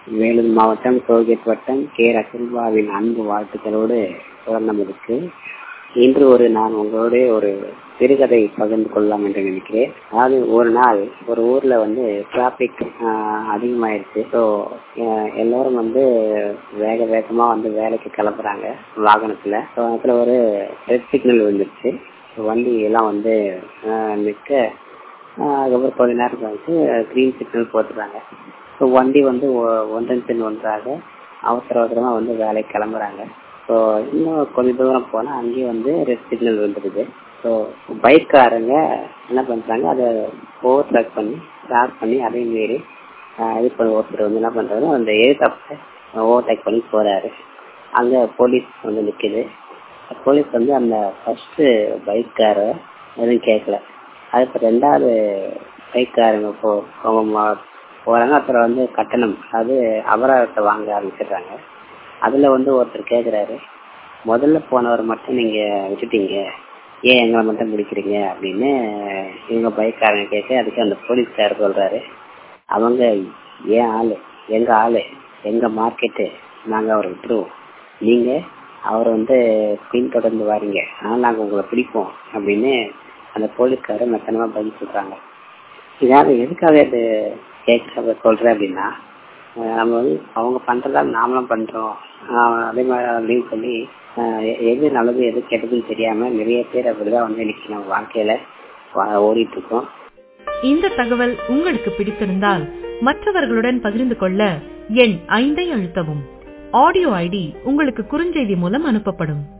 வேலூர் மாவட்டம் டோல்கேட் வட்டம் கே ரசல்வாவின் அன்பு வாழ்த்துக்களோடு நமதுக்கு இன்று ஒரு நான் உங்களோட ஒரு சிறுகதை பகிர்ந்து கொள்ளலாம் என்று நினைக்கிறேன் அதாவது ஒரு நாள் ஒரு ஊர்ல வந்து டிராபிக் அதிகமாயிருச்சு ஸோ எல்லாரும் வந்து வேக வேகமா வந்து வேலைக்கு கிளம்புறாங்க வாகனத்துல ஸோ அதுல ஒரு ரெட் சிக்னல் வந்துருச்சு வண்டி எல்லாம் வந்து நிற்க அதுக்கப்புறம் கொஞ்ச நேரம் கழிச்சு கிரீன் சிக்னல் போட்டுறாங்க ஸோ வண்டி வந்து ஒன்றன் பின் ஒன்றாக அவசர அவசரமா வந்து வேலைக்கு கிளம்புறாங்க ஸோ இன்னும் கொஞ்ச தூரம் போனால் அங்கேயும் வந்து ரெட் சிக்னல் வந்துடுது ஸோ பைக்காரங்க என்ன பண்ணுறாங்க அதை ஓவர் ட்ராக் பண்ணி ஸ்டார்ட் பண்ணி அதையும் மீறி இது பண்ணி ஒருத்தர் வந்து என்ன பண்ணுறாரு அந்த எழுத்தப்ப ஓவர்டேக் பண்ணி போகிறாரு அங்கே போலீஸ் வந்து நிற்கிது போலீஸ் வந்து அந்த ஃபர்ஸ்ட் பைக்கார எதுவும் கேட்கல அதுக்கு ரெண்டாவது பைக்காரங்க போ போகிறாங்க அப்புறம் வந்து கட்டணம் அது அபராதத்தை வாங்க ஆரம்பிச்சிடுறாங்க அதில் வந்து ஒருத்தர் கேட்குறாரு முதல்ல போனவர் மட்டும் நீங்கள் விட்டுட்டீங்க ஏன் எங்களை மட்டும் பிடிக்கிறீங்க அப்படின்னு இவங்க பைக்காரங்க கேட்க அதுக்கு அந்த போலீஸ்காரர் சொல்கிறாரு அவங்க ஏன் ஆள் எங்கள் ஆள் எங்கள் மார்க்கெட்டு நாங்கள் அவரை விட்டுருவோம் நீங்கள் அவரை வந்து பின்தொடர்ந்து வாரீங்க ஆனால் நாங்கள் உங்களை பிடிப்போம் அப்படின்னு அந்த போலீஸ்காரர் மெத்தனமாக பதில் சொல்கிறாங்க இதாவது எதுக்காக இது கேட்க சொல்கிறேன் அப்படின்னா நம்ம வந்து அவங்க பண்றதா நாமளும் பண்றோம் அதே மாதிரி அப்படின்னு சொல்லி எது நல்லது எது கெட்டதுன்னு தெரியாம நிறைய பேர் அப்படிதான் வந்து இன்னைக்கு நம்ம வாழ்க்கையில ஓடிட்டு இருக்கோம் இந்த தகவல் உங்களுக்கு பிடித்திருந்தால் மற்றவர்களுடன் பகிர்ந்து கொள்ள எண் ஐந்தை அழுத்தவும் ஆடியோ ஐடி உங்களுக்கு குறுஞ்செய்தி மூலம் அனுப்பப்படும்